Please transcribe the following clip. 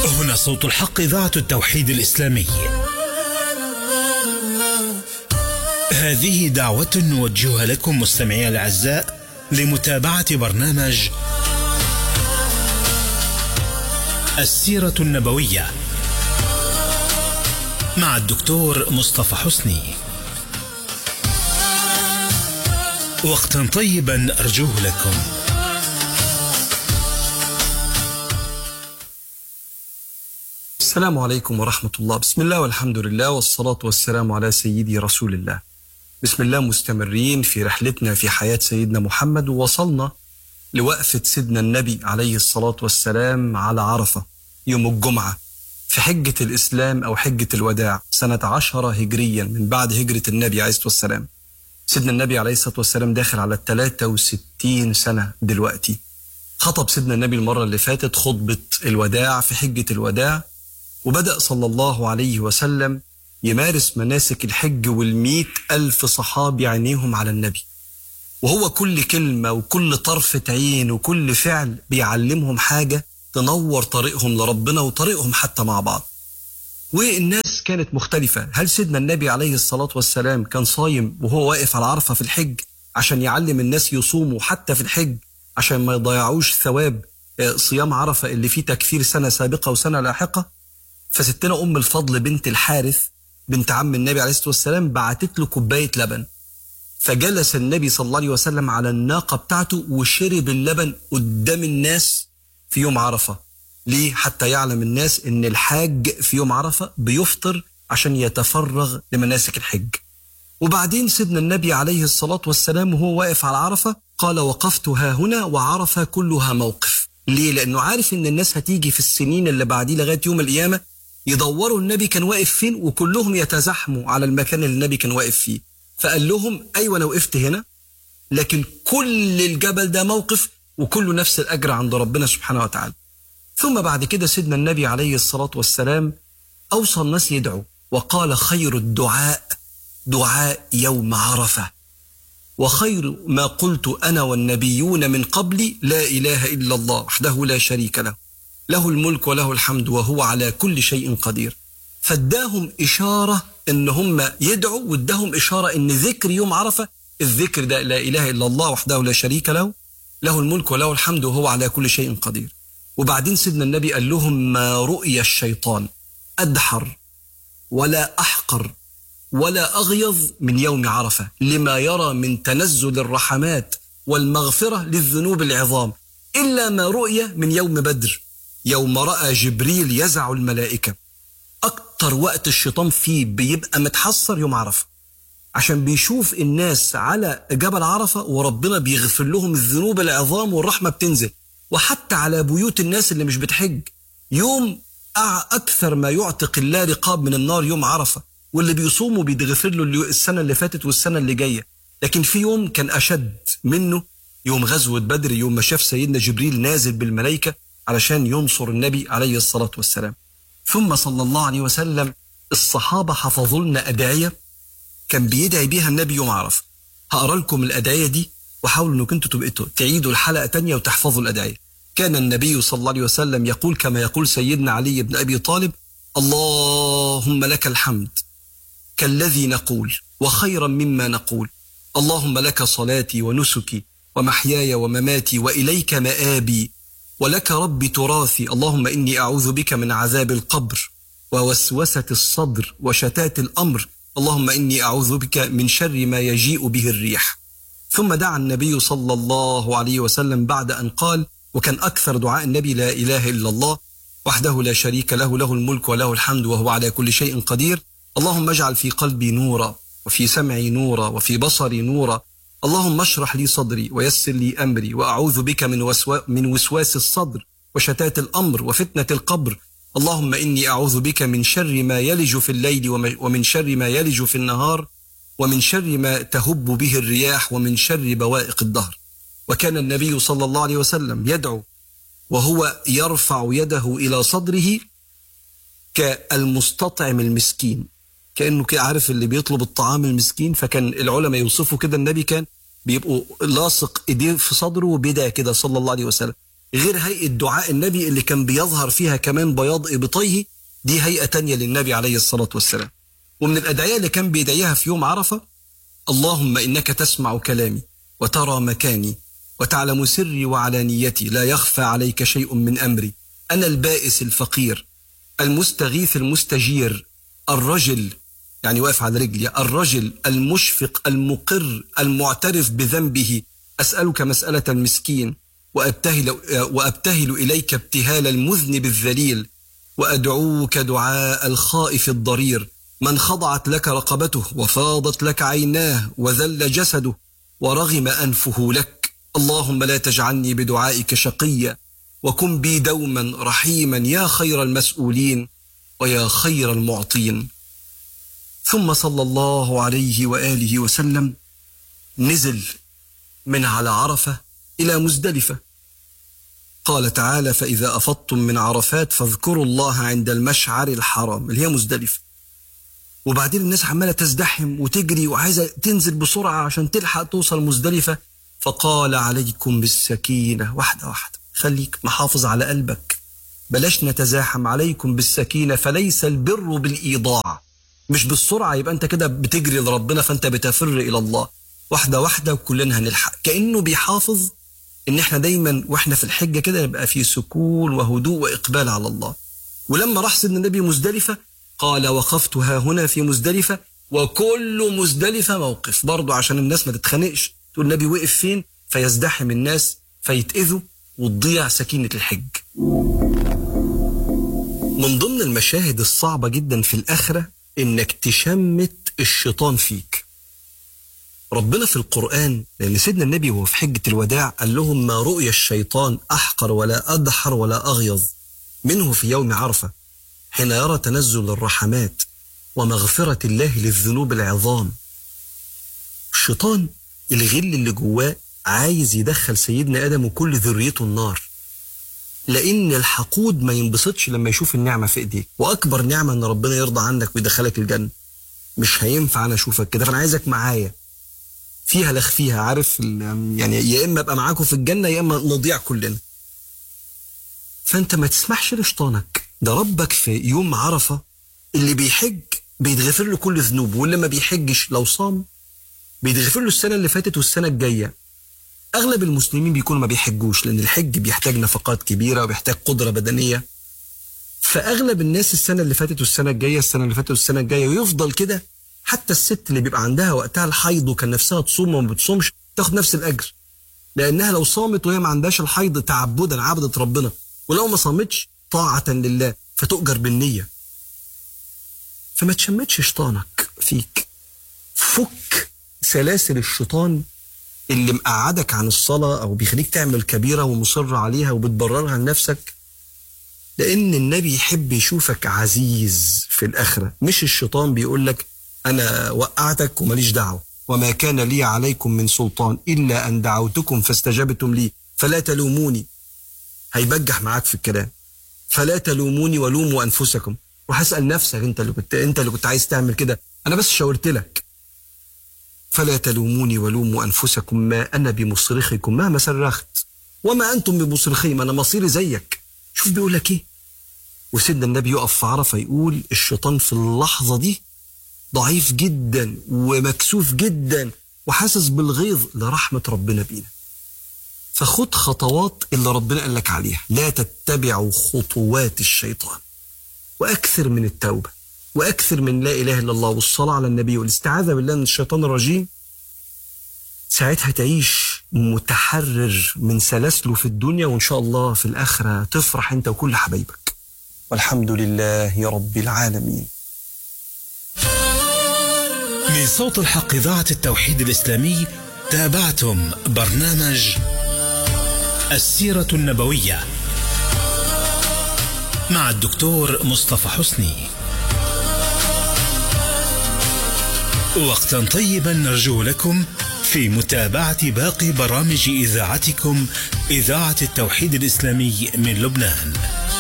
هنا صوت الحق إذاعة التوحيد الإسلامي هذه دعوة نوجهها لكم مستمعي الأعزاء لمتابعة برنامج السيرة النبوية مع الدكتور مصطفى حسني وقتا طيبا أرجوه لكم السلام عليكم ورحمة الله بسم الله والحمد لله والصلاة والسلام على سيدي رسول الله بسم الله مستمرين في رحلتنا في حياة سيدنا محمد ووصلنا لوقفة سيدنا النبي عليه الصلاة والسلام على عرفة يوم الجمعة في حجة الإسلام أو حجة الوداع سنة عشرة هجريا من بعد هجرة النبي عليه الصلاة والسلام سيدنا النبي عليه الصلاة والسلام داخل على 63 سنة دلوقتي خطب سيدنا النبي المرة اللي فاتت خطبة الوداع في حجة الوداع وبدأ صلى الله عليه وسلم يمارس مناسك الحج والمئة ألف صحابي عينيهم على النبي وهو كل كلمة وكل طرفة عين وكل فعل بيعلمهم حاجة تنور طريقهم لربنا وطريقهم حتى مع بعض والناس كانت مختلفة هل سيدنا النبي عليه الصلاة والسلام كان صايم وهو واقف على عرفة في الحج عشان يعلم الناس يصوموا حتى في الحج عشان ما يضيعوش ثواب صيام عرفة اللي فيه تكفير سنة سابقة وسنة لاحقة فستنا أم الفضل بنت الحارث بنت عم النبي عليه الصلاة والسلام بعتت له كوباية لبن فجلس النبي صلى الله عليه وسلم على الناقة بتاعته وشرب اللبن قدام الناس في يوم عرفة ليه؟ حتى يعلم الناس ان الحاج في يوم عرفة بيفطر عشان يتفرغ لمناسك الحج وبعدين سيدنا النبي عليه الصلاة والسلام وهو واقف على عرفة قال وقفت ها هنا وعرفة كلها موقف ليه؟ لأنه عارف إن الناس هتيجي في السنين اللي بعديه لغاية يوم القيامة يدوروا النبي كان واقف فين وكلهم يتزاحموا على المكان اللي النبي كان واقف فيه فقال لهم أيوة أنا وقفت هنا لكن كل الجبل ده موقف وكله نفس الأجر عند ربنا سبحانه وتعالى ثم بعد كده سيدنا النبي عليه الصلاة والسلام أوصى الناس يدعوا وقال خير الدعاء دعاء يوم عرفة وخير ما قلت أنا والنبيون من قبلي لا إله إلا الله وحده لا شريك له له الملك وله الحمد وهو على كل شيء قدير فاداهم إشارة إن هم يدعوا واداهم إشارة إن ذكر يوم عرفة الذكر ده لا إله إلا الله وحده لا شريك له له الملك وله الحمد وهو على كل شيء قدير وبعدين سيدنا النبي قال لهم ما رؤي الشيطان أدحر ولا أحقر ولا أغيظ من يوم عرفة لما يرى من تنزل الرحمات والمغفرة للذنوب العظام إلا ما رؤي من يوم بدر يوم رأى جبريل يزع الملائكة أكتر وقت الشيطان فيه بيبقى متحسر يوم عرفة عشان بيشوف الناس على جبل عرفة وربنا بيغفر لهم الذنوب العظام والرحمة بتنزل وحتى على بيوت الناس اللي مش بتحج يوم أكثر ما يعتق الله رقاب من النار يوم عرفة واللي بيصوموا بيتغفر له السنة اللي فاتت والسنة اللي جاية لكن في يوم كان أشد منه يوم غزوة بدر يوم ما شاف سيدنا جبريل نازل بالملائكة علشان ينصر النبي عليه الصلاة والسلام ثم صلى الله عليه وسلم الصحابة حفظوا لنا أدعية كان بيدعي بيها النبي يوم عرفة هقرا لكم الأدعية دي وحاولوا انكم انتوا تبقوا تعيدوا الحلقة تانية وتحفظوا الأدعية كان النبي صلى الله عليه وسلم يقول كما يقول سيدنا علي بن أبي طالب اللهم لك الحمد كالذي نقول وخيرا مما نقول اللهم لك صلاتي ونسكي ومحياي ومماتي وإليك مآبي ولك رب تراثي اللهم إني أعوذ بك من عذاب القبر ووسوسة الصدر وشتات الأمر اللهم إني أعوذ بك من شر ما يجيء به الريح ثم دعا النبي صلى الله عليه وسلم بعد أن قال وكان أكثر دعاء النبي لا إله إلا الله وحده لا شريك له له الملك وله الحمد وهو على كل شيء قدير اللهم اجعل في قلبي نورا وفي سمعي نورا وفي بصري نورا اللهم اشرح لي صدري ويسر لي أمري وأعوذ بك من, وسوا من وسواس الصدر وشتات الأمر وفتنة القبر اللهم إني أعوذ بك من شر ما يلج في الليل ومن شر ما يلج في النهار ومن شر ما تهب به الرياح ومن شر بوائق الدهر وكان النبي صلى الله عليه وسلم يدعو وهو يرفع يده إلى صدره كالمستطعم المسكين كأنه كده عارف اللي بيطلب الطعام المسكين فكان العلماء يوصفوا كده النبي كان بيبقوا لاصق ايديه في صدره وبيدعي كده صلى الله عليه وسلم غير هيئة دعاء النبي اللي كان بيظهر فيها كمان بياض إبطيه دي هيئة تانية للنبي عليه الصلاة والسلام ومن الأدعية اللي كان بيدعيها في يوم عرفة اللهم إنك تسمع كلامي وترى مكاني وتعلم سري وعلانيتي لا يخفى عليك شيء من أمري أنا البائس الفقير المستغيث المستجير الرجل يعني واقف على رجلي الرجل المشفق المقر المعترف بذنبه أسألك مسألة المسكين وأبتهل, وأبتهل إليك ابتهال المذنب الذليل وأدعوك دعاء الخائف الضرير من خضعت لك رقبته وفاضت لك عيناه وذل جسده ورغم أنفه لك اللهم لا تجعلني بدعائك شقيا وكن بي دوما رحيما يا خير المسؤولين ويا خير المعطين ثم صلى الله عليه واله وسلم نزل من على عرفه الى مزدلفه قال تعالى فاذا افضتم من عرفات فاذكروا الله عند المشعر الحرام اللي هي مزدلفه وبعدين الناس عماله تزدحم وتجري وعايزه تنزل بسرعه عشان تلحق توصل مزدلفه فقال عليكم بالسكينه واحده واحده خليك محافظ على قلبك بلاش نتزاحم عليكم بالسكينه فليس البر بالايضاع مش بالسرعه يبقى انت كده بتجري لربنا فانت بتفر الى الله واحده واحده وكلنا هنلحق كانه بيحافظ ان احنا دايما واحنا في الحجه كده يبقى في سكون وهدوء واقبال على الله ولما راح سيدنا النبي مزدلفه قال وقفت ها هنا في مزدلفه وكل مزدلفه موقف برضه عشان الناس ما تتخانقش تقول النبي وقف فين فيزدحم الناس فيتاذوا وتضيع سكينه الحج من ضمن المشاهد الصعبه جدا في الاخره انك تشمت الشيطان فيك ربنا في القرآن لأن سيدنا النبي وهو في حجة الوداع قال لهم ما رؤي الشيطان أحقر ولا أدحر ولا أغيظ منه في يوم عرفة حين يرى تنزل الرحمات ومغفرة الله للذنوب العظام الشيطان الغل اللي جواه عايز يدخل سيدنا آدم وكل ذريته النار لأن الحقود ما ينبسطش لما يشوف النعمة في إيديك وأكبر نعمة إن ربنا يرضى عنك ويدخلك الجنة مش هينفع أنا أشوفك كده فأنا عايزك معايا فيها لخ فيها عارف يعني يا إما أبقى معاكم في الجنة يا إما نضيع كلنا فأنت ما تسمحش لشيطانك ده ربك في يوم عرفة اللي بيحج بيتغفر له كل ذنوبه واللي ما بيحجش لو صام بيتغفر له السنة اللي فاتت والسنة الجاية اغلب المسلمين بيكونوا ما بيحجوش لان الحج بيحتاج نفقات كبيره وبيحتاج قدره بدنيه فاغلب الناس السنه اللي فاتت والسنه الجايه السنه اللي فاتت والسنه الجايه ويفضل كده حتى الست اللي بيبقى عندها وقتها الحيض وكان نفسها تصوم وما بتصومش تاخد نفس الاجر لانها لو صامت وهي ما عندهاش الحيض تعبدا عبدت ربنا ولو ما صامتش طاعه لله فتؤجر بالنيه فما تشمتش شيطانك فيك فك سلاسل الشيطان اللي مقعدك عن الصلاة أو بيخليك تعمل كبيرة ومصر عليها وبتبررها لنفسك لأن النبي يحب يشوفك عزيز في الآخرة مش الشيطان بيقول لك أنا وقعتك وماليش دعوة وما كان لي عليكم من سلطان إلا أن دعوتكم فاستجبتم لي فلا تلوموني هيبجح معاك في الكلام فلا تلوموني ولوموا أنفسكم وهسأل نفسك أنت اللي كنت أنت اللي كنت عايز تعمل كده أنا بس شاورت لك فلا تلوموني ولوموا أنفسكم ما أنا بمصرخكم مهما صرخت وما أنتم بمصرخي ما أنا مصيري زيك شوف بيقول لك إيه وسيدنا النبي يقف في عرفة يقول الشيطان في اللحظة دي ضعيف جدا ومكسوف جدا وحاسس بالغيظ لرحمة ربنا بينا فخد خطوات اللي ربنا قال لك عليها لا تتبعوا خطوات الشيطان وأكثر من التوبة واكثر من لا اله الا الله والصلاه على النبي والاستعاذه بالله من الشيطان الرجيم ساعتها تعيش متحرر من سلاسله في الدنيا وان شاء الله في الاخره تفرح انت وكل حبايبك والحمد لله رب العالمين من صوت الحق إذاعة التوحيد الإسلامي تابعتم برنامج السيرة النبوية مع الدكتور مصطفى حسني وقتا طيبا نرجو لكم في متابعة باقي برامج إذاعتكم إذاعة التوحيد الإسلامي من لبنان